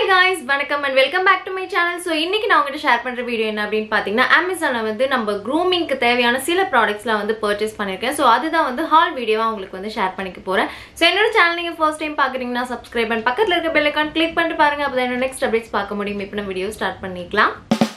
hi guys வணக்கம் and welcome back to my channel so இன்னைக்கு நான் உங்ககிட்ட ஷேர் பண்ற வீடியோ என்ன அப்படின்னு பார்த்தீங்கன்னா அமேசானில் வந்து நம்ம க்ரூமிங்க்கு தேவையான சில ப்ராடக்ட்ஸ்லாம் வந்து பர்ச்சேஸ் பண்ணியிருக்கேன் ஸோ அதுதான் வந்து ஹால் வீடியோவாக உங்களுக்கு வந்து ஷேர் பண்ணிக்க போகிறேன் ஸோ என்னோட சேனல் நீங்கள் ஃபர்ஸ்ட் டைம் பார்க்குறீங்கன்னா சப்ஸ்கிரைப் பண்ணி பக்கத்தில் இருக்க பெல் ஐக்கான் கிளிக் பண்ணிட்டு பாருங்க அப்போ என்னோட நெக்ஸ்ட் அப்டேட்ஸ் பார்க்க முடியும் இப்போ நம்ம வீடியோ ஸ்டார்ட் பண்ணிக்கலாம்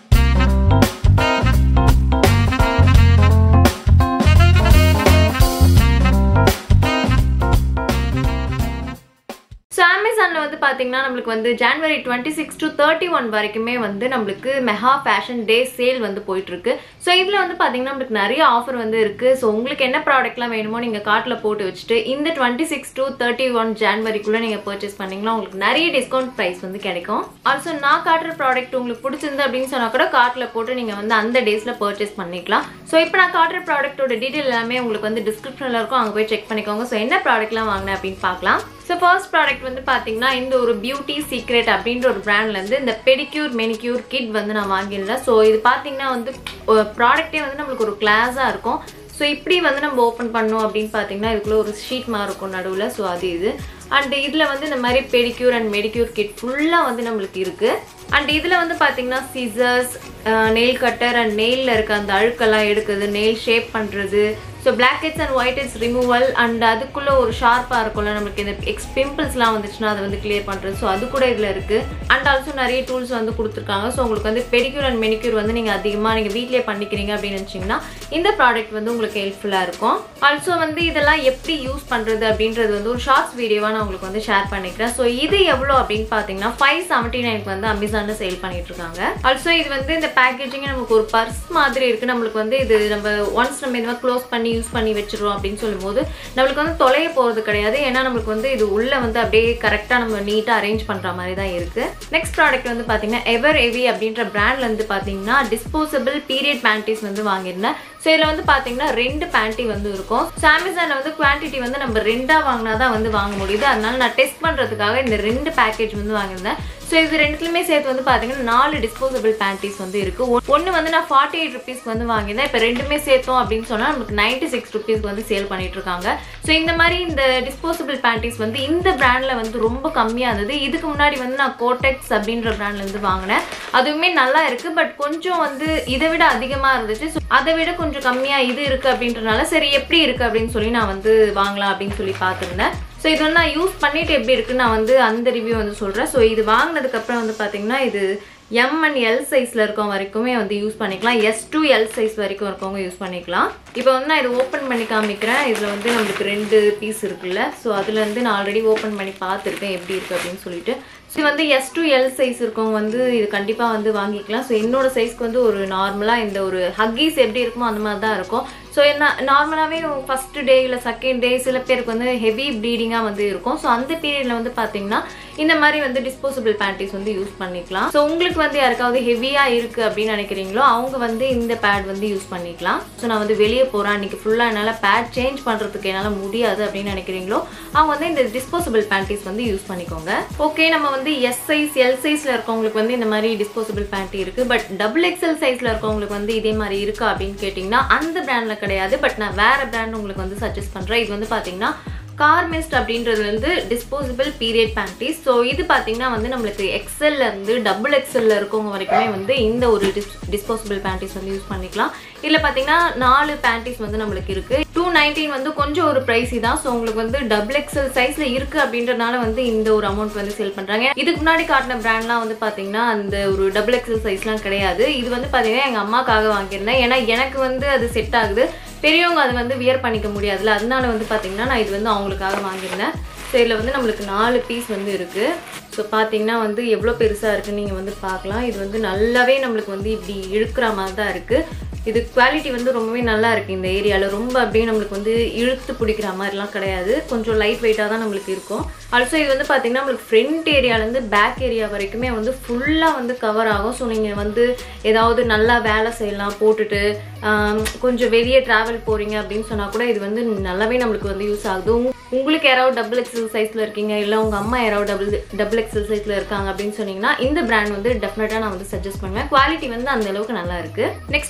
ஸோ அமேசானில் வந்து பார்த்தீங்கன்னா நம்மளுக்கு வந்து January twenty six to thirty one வரைக்குமே வந்து நம்மளுக்கு மெகா ஃபேஷன் டே சேல் வந்து போயிட்டு இருக்கு ஸோ இதில் வந்து பார்த்தீங்கன்னா நம்மளுக்கு நிறைய ஆஃபர் வந்து இருக்கு ஸோ உங்களுக்கு என்ன ப்ராடக்ட்லாம் வேணுமோ நீங்கள் கார்ட்டில் போட்டு வச்சுட்டு இந்த twenty six to thirty one ஜான்வரிக்குள்ளே நீங்கள் பர்ச்சேஸ் பண்ணீங்கன்னா உங்களுக்கு நிறைய டிஸ்கவுண்ட் ப்ரைஸ் வந்து கிடைக்கும் ஆல்சோ நான் காட்டுற ப்ராடக்ட் உங்களுக்கு பிடிச்சிருந்து அப்படின்னு சொன்னால் கூட கார்ட்டில் போட்டு நீங்கள் வந்து அந்த டேஸில் பர்ச்சேஸ் பண்ணிக்கலாம் ஸோ இப்போ நான் காட்டுற ப்ராடக்ட்டோட டீட்டெயில் எல்லாமே உங்களுக்கு வந்து டிஸ்கிரிப்ஷனில் இருக்கும் அங்கே போய் செக் பண்ணிக்கோங்க ஸோ என்ன ப்ராடக்ட்லாம் வாங்கினேன் அப்படின்னு பார்க்கலாம் ஸோ ஃபர்ஸ்ட் ப்ராடக்ட் வந்து பார்த்தீங்கன்னா இந்த ஒரு பியூட்டி சீக்ரெட் அப்படின்ற ஒரு பிராண்ட்லேருந்து இந்த பெடிக்யூர் மெனிக்யூர் கிட் வந்து நான் வாங்கியிருந்தேன் ஸோ இது பார்த்தீங்கன்னா வந்து ப்ராடக்ட்டே வந்து நம்மளுக்கு ஒரு கிளாஸாக இருக்கும் ஸோ இப்படி வந்து நம்ம ஓப்பன் பண்ணோம் அப்படின்னு பார்த்தீங்கன்னா இதுக்குள்ள ஒரு ஷீட் மாதிரி இருக்கும் நடுவில் ஸோ அது இது அண்ட் இதில் வந்து இந்த மாதிரி பெடிக்யூர் அண்ட் மெடிக்யூர் கிட் ஃபுல்லாக வந்து நம்மளுக்கு இருக்குது அண்ட் இதில் வந்து பார்த்தீங்கன்னா சிசர்ஸ் நெயில் கட்டர் அண்ட் நெயிலில் இருக்க அந்த அழுக்கெல்லாம் எடுக்குது நெயில் ஷேப் பண்ணுறது so black heads and white heads removal and அதுக்குள்ளே ஒரு ஷார்ப்பாக இருக்கும்ல நம்மளுக்கு இந்த எக்ஸ் பிம்பிள்ஸ்லாம் வந்துச்சுன்னா அதை வந்து கிளியர் பண்ணுறது ஸோ அது கூட இதில் இருக்குது அண்ட் ஆல்சோ நிறைய டூல்ஸ் வந்து கொடுத்துருக்காங்க ஸோ உங்களுக்கு வந்து பெடிக்யூர் அண்ட் மெனிக்யூர் வந்து நீங்கள் அதிகமாக நீங்கள் வீட்டிலே பண்ணிக்கிறீங்க அப்படின்னு நினச்சிங்கன்னா இந்த ப்ராடக்ட் வந்து உங்களுக்கு ஹெல்ப்ஃபுல்லாக இருக்கும் ஆல்சோ வந்து இதெல்லாம் எப்படி யூஸ் பண்ணுறது அப்படின்றது வந்து ஒரு ஷார்ட்ஸ் வீடியோவாக நான் உங்களுக்கு வந்து ஷேர் பண்ணிக்கிறேன் ஸோ இது எவ்வளோ அப்படின்னு பார்த்தீங்கன்னா ஃபைவ் செவன்ட்டி நைனுக்கு வந்து அமேசானில் சேல் பண்ணிட்டு இருக்காங்க ஆல்சோ இது வந்து இந்த பேக்கேஜிங் நமக்கு ஒரு பர்ஸ் மாதிரி இருக்குது நம்மளுக்கு வந்து இது நம்ம ஒன்ஸ் நம்ம இந்த மாதிரி க்ளோஸ் பண்ணி யூஸ் பண்ணி வச்சிருவோம் அப்படின்னு சொல்லும்போது நம்மளுக்கு வந்து தொலைய போகிறது கிடையாது ஏன்னா நம்மளுக்கு வந்து இது உள்ள வந்து அப்படியே கரெக்டாக நம்ம நீட்டாக அரேஞ்ச் பண்ணுற மாதிரி தான் இருக்கு நெக்ஸ்ட் ப்ராடக்ட் வந்து பார்த்தீங்கன்னா எவர் எவி அப்படின்ற பிராண்ட்ல இருந்து பார்த்தீங்கன்னா டிஸ்போசபிள் பீரியட் பேண்டிஸ் வந்து வாங்கியிருந்தேன் ஸோ இதில் வந்து பார்த்தீங்கன்னா ரெண்டு பேண்டி வந்து இருக்கும் ஸோ அமேசானில் வந்து குவான்டிட்டி வந்து நம்ம ரெண்டாக வாங்கினா தான் வந்து வாங்க முடியுது அதனால நான் டெஸ்ட் பண்ணுறதுக்காக இந்த ரெண்டு பேக்கேஜ் வந்து வாங்கியிருந்தேன் ஸோ இது ரெண்டுத்துலையுமே சேர்த்து வந்து பார்த்தீங்கன்னா நாலு டிஸ்போசபிள் பேண்டிஸ் வந்து இருக்கு ஒன்று வந்து நான் ஃபார்ட்டி எயிட் ருபீஸ்க்கு வந்து வாங்கியிருந்தேன் இப்போ ரெண்டுமே சேர்த்தோம் அப்படின்னு சொன்னால் நமக்கு நைன்டி சிக்ஸ் ருபீஸ்க்கு வந்து சேல் பண்ணிட்டு இருக்காங்க ஸோ இந்த மாதிரி இந்த டிஸ்போசபிள் பேண்டிஸ் வந்து இந்த பிராண்டில் வந்து ரொம்ப கம்மியாக இருந்தது இதுக்கு முன்னாடி வந்து நான் கோடெக்ஸ் அப்படின்ற பிராண்ட்லேருந்து வாங்கினேன் அதுவுமே நல்லா இருக்கு பட் கொஞ்சம் வந்து இதை விட அதிகமாக இருந்துச்சு ஸோ அதை விட கொஞ்சம் கம்மியாக இது இருக்கு அப்படின்றனால சரி எப்படி இருக்கு அப்படின்னு சொல்லி நான் வந்து வாங்கலாம் அப்படின்னு சொல்லி பார்த்துருந்தேன் ஸோ இது வந்து நான் யூஸ் பண்ணிட்டு எப்படி இருக்குன்னு நான் வந்து அந்த ரிவ்யூ வந்து சொல்கிறேன் ஸோ இது வாங்கினதுக்கப்புறம் வந்து பார்த்தீங்கன்னா இது எம் அண்ட் எல் சைஸில் இருக்கவங்க வரைக்குமே வந்து யூஸ் பண்ணிக்கலாம் எஸ் டு எல் சைஸ் வரைக்கும் இருக்கவங்க யூஸ் பண்ணிக்கலாம் இப்போ வந்து நான் இதை ஓப்பன் பண்ணி காமிக்கிறேன் இதில் வந்து நம்மளுக்கு ரெண்டு பீஸ் இருக்குல்ல ஸோ அதுலேருந்து நான் ஆல்ரெடி ஓப்பன் பண்ணி பார்த்துருக்கேன் எப்படி இருக்குது அப்படின்னு சொல்லிட்டு ஸோ இது வந்து எஸ் டு எல் சைஸ் இருக்கவங்க வந்து இது கண்டிப்பாக வந்து வாங்கிக்கலாம் ஸோ என்னோட சைஸ்க்கு வந்து ஒரு நார்மலாக இந்த ஒரு ஹக்கீஸ் எப்படி இருக்குமோ அந்த மாதிரி தான் இருக்கும் ஸோ என்ன நார்மலாகவே ஃபர்ஸ்ட் டே இல்லை செகண்ட் டே சில பேருக்கு வந்து ஹெவி ப்ளீடிங்காக வந்து இருக்கும் ஸோ அந்த பீரியடில் வந்து பார்த்தீங்கன்னா இந்த மாதிரி வந்து டிஸ்போசபிள் பேண்டிஸ் வந்து யூஸ் பண்ணிக்கலாம் ஸோ உங்களுக்கு வந்து யாருக்காவது ஹெவியாக இருக்குது அப்படின்னு நினைக்கிறீங்களோ அவங்க வந்து இந்த பேட் வந்து யூஸ் பண்ணிக்கலாம் ஸோ நான் வந்து வெளியே போகிறேன் அன்றைக்கி ஃபுல்லாக என்னால் பேட் சேஞ்ச் பண்ணுறதுக்கு என்னால் முடியாது அப்படின்னு நினைக்கிறீங்களோ அவங்க வந்து இந்த டிஸ்போசபிள் பேண்டிஸ் வந்து யூஸ் பண்ணிக்கோங்க ஓகே நம்ம வந்து எஸ் சைஸ் எல் சைஸில் இருக்கவங்களுக்கு வந்து இந்த மாதிரி டிஸ்போசபிள் பேண்டி இருக்குது பட் டபுள் எக்ஸ்எல் சைஸில் இருக்கவங்களுக்கு வந்து இதே மாதிரி இருக்கா அப்படின்னு கேட்டிங்கன்னா அந்த பிராண்டில் கிடையாது பட் நான் வேற பிராண்ட் உங்களுக்கு வந்து சஜஸ்ட் பண்ணுறேன் இது வந்து பார்த்தீங்கன்னா கார்மெஸ்ட் அப்படின்றது வந்து டிஸ்போசபிள் பீரியட் பேண்டிஸ் ஸோ இது பார்த்தீங்கன்னா வந்து நம்மளுக்கு எக்ஸல்ல இருந்து டபுள் எக்ஸல்ல இருக்கவங்க வரைக்குமே வந்து இந்த ஒரு டிஸ் டிஸ்போசபிள் பேண்டிஸ் வந்து யூஸ் பண்ணிக்கலாம் இதில் பார்த்தீங்கன்னா நாலு பேண்டிஸ் வந்து நம்மளுக்கு இருக்கு டூ நைன்டீன் வந்து கொஞ்சம் ஒரு ப்ரைஸி தான் ஸோ உங்களுக்கு வந்து டபுள் எக்ஸல் சைஸ்ல இருக்கு அப்படின்றனால வந்து இந்த ஒரு அமௌண்ட் வந்து சேல் பண்றாங்க இதுக்கு முன்னாடி காட்டின பிராண்ட்லாம் வந்து பார்த்தீங்கன்னா அந்த ஒரு டபுள் எக்ஸல் சைஸ்லாம் கிடையாது இது வந்து பார்த்தீங்கன்னா எங்கள் அம்மாக்காக வாங்கியிருந்தேன் ஏன்னா எனக்கு வந்து அது செட் ஆகுது பெரியவங்க அது வந்து வியர் பண்ணிக்க முடியாதுல்ல அதனால வந்து பார்த்தீங்கன்னா நான் இது வந்து அவங்களுக்காக வாங்கியிருந்தேன் ஸோ இதில் வந்து நம்மளுக்கு நாலு பீஸ் வந்து இருக்குது ஸோ பார்த்தீங்கன்னா வந்து எவ்வளோ பெருசாக இருக்குன்னு நீங்கள் வந்து பார்க்கலாம் இது வந்து நல்லாவே நம்மளுக்கு வந்து இப்படி இழுக்கிற மாதிரி தான் இருக்குது இது குவாலிட்டி வந்து ரொம்பவே நல்லா இருக்குது இந்த ஏரியாவில் ரொம்ப அப்படியே நம்மளுக்கு வந்து இழுத்து பிடிக்கிற மாதிரிலாம் கிடையாது கொஞ்சம் லைட் வெயிட்டாக தான் நம்மளுக்கு இருக்கும் ஆல்சோ இது வந்து பார்த்தீங்கன்னா நம்மளுக்கு ஃப்ரண்ட் ஏரியாலேருந்து பேக் ஏரியா வரைக்குமே வந்து ஃபுல்லாக வந்து கவர் ஆகும் ஸோ நீங்கள் வந்து ஏதாவது நல்லா வேலை செய்யலாம் போட்டுட்டு கொஞ்சம் வெளியே ட்ராவல் போகிறீங்க அப்படின்னு சொன்னால் கூட இது வந்து நல்லாவே நம்மளுக்கு வந்து யூஸ் ஆகுது உங்களுக்கு யாராவது டபுள் எக்ஸல் சைஸில் இருக்கீங்க இல்லை உங்கள் அம்மா யாராவது டபுள் டபுள் எக்ஸல் சைஸில் இருக்காங்க அப்படின்னு சொன்னீங்கன்னா இந்த பிராண்ட் வந்து டெஃபினட்டாக நான் வந்து சஜஸ்ட் பண்ணுவேன் குவாலிட்டி வந்து அந்த அளவுக்கு நல்லா இருக்கு நெக்ஸ்ட் வந்து பார்த்தீங்கன்னா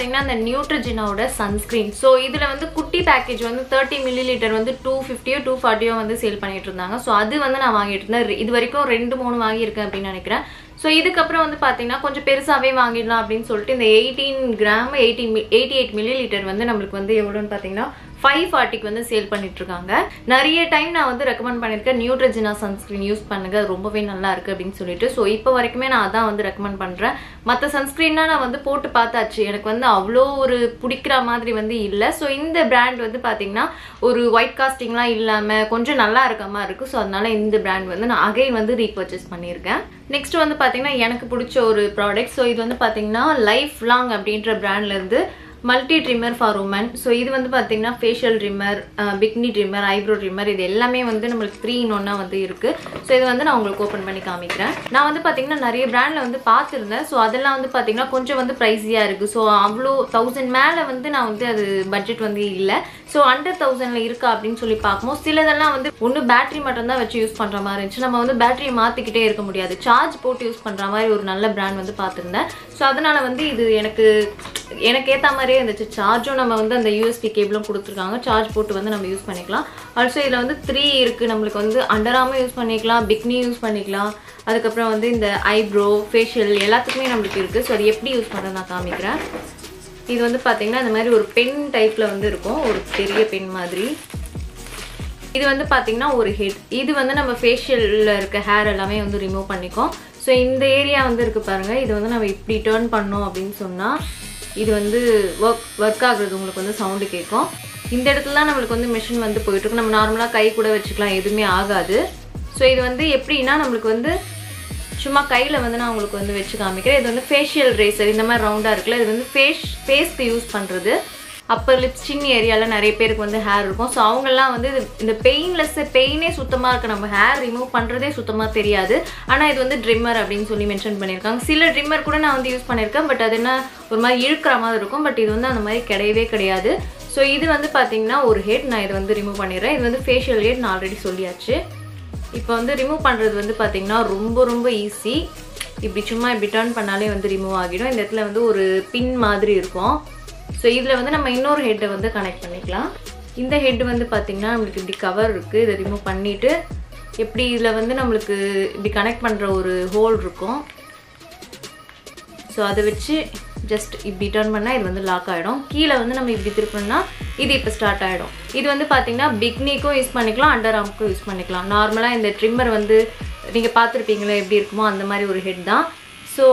பார்த்தீங்கன்னா அந்த நியூட்ரஜினாவோட சன்ஸ்கிரீன் ஸோ இதில் வந்து குட்டி பேக்கேஜ் வந்து தேர்ட்டி மில்லி லிட்டர் வந்து டூ ஃபிஃப்டியோ டூ ஃபார்ட்டியோ வந்து சேல் பண்ணிட்டு இருந்தாங்க ஸோ அது வந்து நான் வாங்கிட்டு இருந்தேன் இது வரைக்கும் ரெண்டு மூணு வாங்கியிருக்கேன் அப்படின்னு நினைக்கிறேன் ஸோ இதுக்கப்புறம் வந்து பார்த்தீங்கன்னா கொஞ்சம் பெருசாகவே வாங்கிடலாம் அப்படின்னு சொல்லிட்டு இந்த eighteen gram eighteen eighty eight millilitre வந்து நம்மளுக்கு வந்து எவ்வளோன்னு பார்த்தீங்கன்னா ஃபைவ் ஃபார்ட்டிக்கு வந்து சேல் பண்ணிட்டு இருக்காங்க நிறைய டைம் நான் வந்து ரெக்கமெண்ட் பண்ணியிருக்கேன் நியூட்ரஜினா சன்ஸ்கிரீன் யூஸ் பண்ணுங்க அது ரொம்பவே நல்லா இருக்கு அப்படின்னு சொல்லிட்டு ஸோ இப்போ வரைக்குமே நான் அதான் வந்து ரெக்கமெண்ட் பண்றேன் மற்ற சன்ஸ்கிரீன்னா நான் வந்து போட்டு பார்த்தாச்சு எனக்கு வந்து அவ்வளோ ஒரு பிடிக்கிற மாதிரி வந்து இல்லை ஸோ இந்த பிராண்ட் வந்து பார்த்தீங்கன்னா ஒரு ஒயிட் காஸ்டிங்லாம் இல்லாமல் கொஞ்சம் நல்லா இருக்க மாதிரி இருக்கு ஸோ அதனால இந்த பிராண்ட் வந்து நான் அகைன் வந்து ரீபர்ச்சேஸ் பண்ணியிருக்கேன் நெக்ஸ்ட் வந்து பார்த்தீங்கன்னா எனக்கு பிடிச்ச ஒரு ப்ராடக்ட் ஸோ இது வந்து பார்த்தீங்கன்னா லைஃப் லாங் அப்படின்ற பிராண்ட்ல இருந்து multi trimmer for woman so இது வந்து பார்த்தீங்கன்னா facial trimmer bikini trimmer eyebrow trimmer இது எல்லாமே வந்து நம்மளுக்கு த்ரீ இன் ஒன்னா வந்து இருக்கு ஸோ இது வந்து நான் உங்களுக்கு ஓப்பன் பண்ணி காமிக்கிறேன் நான் வந்து பார்த்தீங்கன்னா நிறைய பிராண்ட்ல வந்து பார்த்துருந்தேன் ஸோ அதெல்லாம் வந்து பார்த்தீங்கன்னா கொஞ்சம் வந்து ப்ரைஸியாக இருக்கு ஸோ அவ்வளோ தௌசண்ட் மேலே வந்து நான் வந்து அது பட்ஜெட் வந்து இல்லை ஸோ அண்டர் தௌசண்ட்ல இருக்கா அப்படின்னு சொல்லி பார்க்கும்போது சிலதெல்லாம் வந்து ஒன்று பேட்டரி மட்டும் தான் வச்சு யூஸ் பண்ற மாதிரி இருந்துச்சு நம்ம வந்து பேட்டரியை மாத்திக்கிட்டே இருக்க முடியாது சார்ஜ் போட்டு யூஸ் பண்ற மாதிரி ஒரு நல்ல பிராண்ட் வந்து பார்த்துருந்தேன் ஸோ அதனால வந்து இது எனக்கு எனக்கு ஏற்ற மாதிரியே இருந்துச்சு சார்ஜும் நம்ம வந்து அந்த யூஎஸ்பி கேபிளும் கொடுத்துருக்காங்க சார்ஜ் போட்டு வந்து நம்ம யூஸ் பண்ணிக்கலாம் ஆல்சோ இதில் வந்து த்ரீ இருக்குது நம்மளுக்கு வந்து அண்டராமல் யூஸ் பண்ணிக்கலாம் பிக்னி யூஸ் பண்ணிக்கலாம் அதுக்கப்புறம் வந்து இந்த ஐப்ரோ ஃபேஷியல் எல்லாத்துக்குமே நம்மளுக்கு இருக்குது ஸோ அது எப்படி யூஸ் பண்ணுறது நான் காமிக்கிறேன் இது வந்து பார்த்தீங்கன்னா இந்த மாதிரி ஒரு பென் டைப்பில் வந்து இருக்கும் ஒரு பெரிய பென் மாதிரி இது வந்து பார்த்தீங்கன்னா ஒரு ஹெட் இது வந்து நம்ம ஃபேஷியலில் இருக்க ஹேர் எல்லாமே வந்து ரிமூவ் பண்ணிக்கும் ஸோ இந்த ஏரியா வந்து இருக்கு பாருங்க இது வந்து நம்ம இப்படி டேர்ன் பண்ணோம் அப்படின்னு சொன்னால் இது வந்து ஒர்க் ஒர்க் ஆகுறது உங்களுக்கு வந்து சவுண்டு கேட்கும் இந்த இடத்துல தான் நம்மளுக்கு வந்து மிஷின் வந்து போயிட்டு இருக்கு நம்ம நார்மலாக கை கூட வச்சுக்கலாம் எதுவுமே ஆகாது ஸோ இது வந்து எப்படின்னா நம்மளுக்கு வந்து சும்மா கையில் வந்து நான் உங்களுக்கு வந்து வச்சு காமிக்கிறேன் இது வந்து ஃபேஷியல் ரேசர் இந்த மாதிரி ரவுண்டாக இருக்குல்ல இது வந்து ஃபேஸ் ஃபேஸ்க்கு யூஸ் பண்ணுறது அப்பர் லிப்ஸ் சின்ன ஏரியாவில் நிறைய பேருக்கு வந்து ஹேர் இருக்கும் ஸோ அவங்கெல்லாம் வந்து இது இந்த பெயின்லெஸ் பெயினே சுத்தமாக இருக்கு நம்ம ஹேர் ரிமூவ் பண்ணுறதே சுத்தமாக தெரியாது ஆனால் இது வந்து ட்ரிம்மர் அப்படின்னு சொல்லி மென்ஷன் பண்ணியிருக்காங்க சில ட்ரிம்மர் கூட நான் வந்து யூஸ் பண்ணியிருக்கேன் பட் அது என்ன ஒரு மாதிரி இழுக்கிற மாதிரி இருக்கும் பட் இது வந்து அந்த மாதிரி கிடையவே கிடையாது ஸோ இது வந்து பார்த்தீங்கன்னா ஒரு ஹெட் நான் இதை வந்து ரிமூவ் பண்ணிடுறேன் இது வந்து ஃபேஷியல் ஹெட் நான் ஆல்ரெடி சொல்லியாச்சு இப்போ வந்து ரிமூவ் பண்ணுறது வந்து பார்த்தீங்கன்னா ரொம்ப ரொம்ப ஈஸி இப்படி சும்மா இப்படி டர்ன் பண்ணாலே வந்து ரிமூவ் ஆகிடும் இந்த இடத்துல வந்து ஒரு பின் மாதிரி இருக்கும் ஸோ இதில் வந்து நம்ம இன்னொரு ஹெட்டை வந்து கனெக்ட் பண்ணிக்கலாம் இந்த ஹெட் வந்து பார்த்திங்கன்னா நம்மளுக்கு இப்படி கவர் இருக்குது இதை ரிமூவ் பண்ணிவிட்டு எப்படி இதில் வந்து நம்மளுக்கு இப்படி கனெக்ட் பண்ணுற ஒரு ஹோல் இருக்கும் ஸோ அதை வச்சு ஜஸ்ட் இப்படி டர்ன் பண்ணால் இது வந்து லாக் ஆகிடும் கீழே வந்து நம்ம இப்படி திருப்பினோம்னா இது இப்போ ஸ்டார்ட் ஆகிடும் இது வந்து பார்த்தீங்கன்னா பிக்னிக்கும் யூஸ் பண்ணிக்கலாம் அண்டர் ஆர்முக்கும் யூஸ் பண்ணிக்கலாம் நார்மலாக இந்த ட்ரிம்மர் வந்து நீங்கள் பார்த்துருப்பீங்களா எப்படி இருக்குமோ அந்த மாதிரி ஒரு ஹெட் தான் ஸோ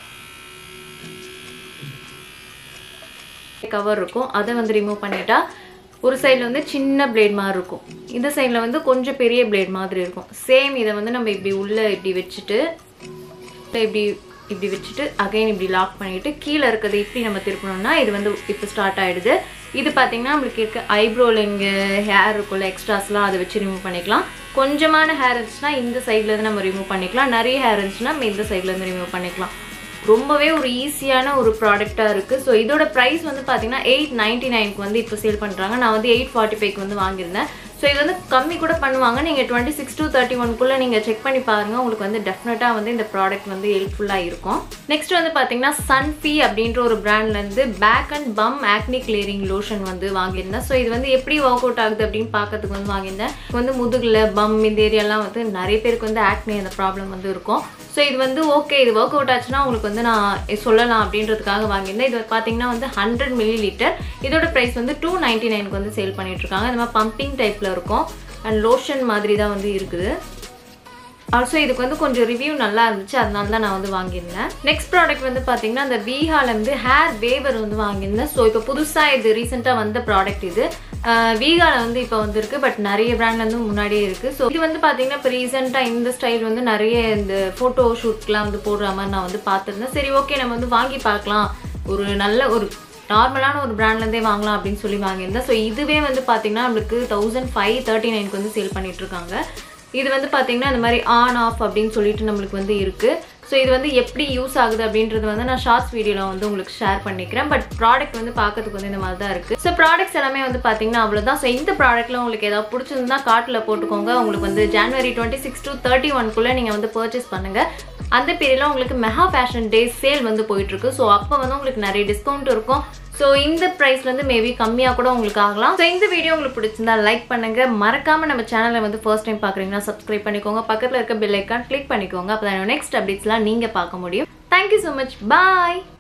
கவர் இருக்கும் அதை வந்து ரிமூவ் பண்ணிட்டா ஒரு சைடில் வந்து சின்ன பிளேட் மாதிரி இருக்கும் இந்த சைடில் வந்து கொஞ்சம் பெரிய பிளேட் மாதிரி இருக்கும் சேம் இதை வந்து நம்ம இப்படி உள்ளே இப்படி வச்சுட்டு இப்படி இப்படி வச்சுட்டு அகைன் இப்படி லாக் பண்ணிட்டு கீழே இருக்கிறது இப்படி நம்ம திருப்பணும்னா இது வந்து இப்போ ஸ்டார்ட் ஆயிடுது இது பார்த்தீங்கன்னா நம்மளுக்கு இருக்க ஐப்ரோவில் இங்கே ஹேர் இருக்கும்ல எக்ஸ்ட்ராஸ்லாம் அதை வச்சு ரிமூவ் பண்ணிக்கலாம் கொஞ்சமான ஹேர் இருந்துச்சுன்னா இந்த சைட்லேருந்து நம்ம ரிமூவ் பண்ணிக்கலாம் நிறைய ஹேர் இருந்துச்சுன்னா நம்ம இந்த சைட்லேருந்து ரிமூவ் பண்ணிக்கலாம் ரொம்பவே ஒரு ஈஸியான ஒரு ப்ராடக்டாக இருக்குது ஸோ இதோட ப்ரைஸ் வந்து பார்த்தீங்கன்னா எயிட் நைன்ட்டி நைனுக்கு வந்து இப்போ சேல் பண்ணுறாங்க நான் வந்து எயிட் ஃபார்ட்டி ஃபைவ்க்கு வந்து வாங்கியிருந்தேன் ஸோ இது வந்து கம்மி கூட பண்ணுவாங்க நீங்கள் டுவெண்ட்டி சிக்ஸ் டு தேர்ட்டி ஒன்குள்ளே நீங்கள் செக் பண்ணி பாருங்கள் உங்களுக்கு வந்து டெஃபினட்டாக வந்து இந்த ப்ராடக்ட் வந்து ஹெல்ப்ஃபுல்லாக இருக்கும் நெக்ஸ்ட் வந்து பார்த்தீங்கன்னா சன்ஃபி அப்படின்ற ஒரு பிராண்ட்லேருந்து பேக் அண்ட் பம் ஆக்னி கிளியரிங் லோஷன் வந்து வாங்கியிருந்தேன் ஸோ இது வந்து எப்படி ஒர்க் அவுட் ஆகுது அப்படின்னு பார்க்கறதுக்கு வந்து வாங்கியிருந்தேன் வந்து முதுகில் பம் இந்த ஏரியாலாம் வந்து நிறைய பேருக்கு வந்து ஆக்னி அந்த ப்ராப்ளம் வந்து இருக்கும் ஸோ இது வந்து ஓகே இது ஒர்க் அவுட் ஆச்சுன்னா உங்களுக்கு வந்து நான் சொல்லலாம் அப்படின்றதுக்காக வாங்கியிருந்தேன் இது பார்த்தீங்கன்னா வந்து ஹண்ட்ரட் மில்லி லிட்டர் இதோட ப்ரைஸ் வந்து டூ நைன்ட்டி நைனுக்கு வந்து சேல் பண்ணிட்டு இருக்காங்க இந்த மாதிரி பம்பிங் டைப்பில் இருக்கும் அண்ட் லோஷன் மாதிரி தான் வந்து இருக்குது ஆல்சோ இதுக்கு வந்து கொஞ்சம் ரிவ்யூ நல்லா இருந்துச்சு அதனால தான் நான் வந்து வாங்கியிருந்தேன் நெக்ஸ்ட் ப்ராடக்ட் வந்து பார்த்தீங்கன்னா அந்த வீஹால இருந்து ஹேர் வேவர் வந்து வாங்கியிருந்தேன் ஸோ இப்போ புதுசாக இது ரீசெண்டாக வந்த ப்ராடக்ட் இது வீகால வந்து இப்போ வந்திருக்கு பட் நிறைய பிராண்ட் வந்து முன்னாடியே இருக்கு ஸோ இது வந்து பார்த்தீங்கன்னா இப்போ ரீசெண்டாக இந்த ஸ்டைல் வந்து நிறைய இந்த ஃபோட்டோ ஷூட்லாம் வந்து போடுற மாதிரி நான் வந்து பார்த்துருந்தேன் சரி ஓகே நம்ம வந்து வாங்கி பார்க்கலாம் ஒரு நல்ல ஒரு நார்மலான ஒரு பிராண்ட்லேருந்தே வாங்கலாம் அப்படின்னு சொல்லி வாங்கியிருந்தேன் ஸோ இதுவே வந்து பார்த்தீங்கன்னா நம்மளுக்கு தௌசண்ட் ஃபைவ் தேர்ட்டி நைனுக்கு வந்து சேல் பண்ணிட்டு இருக்காங்க இது வந்து பார்த்தீங்கன்னா இந்த மாதிரி ஆன் ஆஃப் அப்படின்னு சொல்லிட்டு நம்மளுக்கு வந்து இருக்குது ஸோ இது வந்து எப்படி யூஸ் ஆகுது அப்படின்றது வந்து நான் ஷார்ட்ஸ் வீடியோவில் வந்து உங்களுக்கு ஷேர் பண்ணிக்கிறேன் பட் ப்ராடக்ட் வந்து பார்க்கறதுக்கு வந்து இந்த மாதிரி தான் இருக்குது ஸோ ப்ராடக்ட்ஸ் எல்லாமே வந்து பார்த்தீங்கன்னா அவ்வளோதான் ஸோ இந்த ப்ராடக்ட்டில் உங்களுக்கு ஏதாவது பிடிச்சிருந்தா கார்ட்டில் போட்டுக்கோங்க உங்களுக்கு வந்து January twenty six to thirty ஒன்குள்ளே நீங்கள் வந்து பர்ச்சேஸ் பண்ணுங்கள் அந்த பீரியடில் உங்களுக்கு மெகா ஃபேஷன் டே சேல் வந்து போயிட்டுருக்கு ஸோ அப்போ வந்து உங்களுக்கு நிறைய டிஸ்கவுண்ட் இருக்கும் ஸோ இந்த ப்ரைஸ்ல இருந்து மேபி கம்மியாக கூட உங்களுக்கு ஆகலாம் ஸோ இந்த வீடியோ உங்களுக்கு பிடிச்சிருந்தா லைக் பண்ணுங்க மறக்காம நம்ம சேனலை வந்து ஃபர்ஸ்ட் டைம் பார்க்குறீங்கன்னா சப்ஸ்கிரைப் பண்ணிக்கோங்க பக்கத்தில் இருக்க பெல் ஐக்கான் கிளிக் பண்ணிக்கோங்க அப்போ தான் நெக்ஸ்ட் அப்டேட்ஸ்லாம் நீங்கள் பார்க்க முடியும் தேங்க்யூ ஸோ மச் பாய்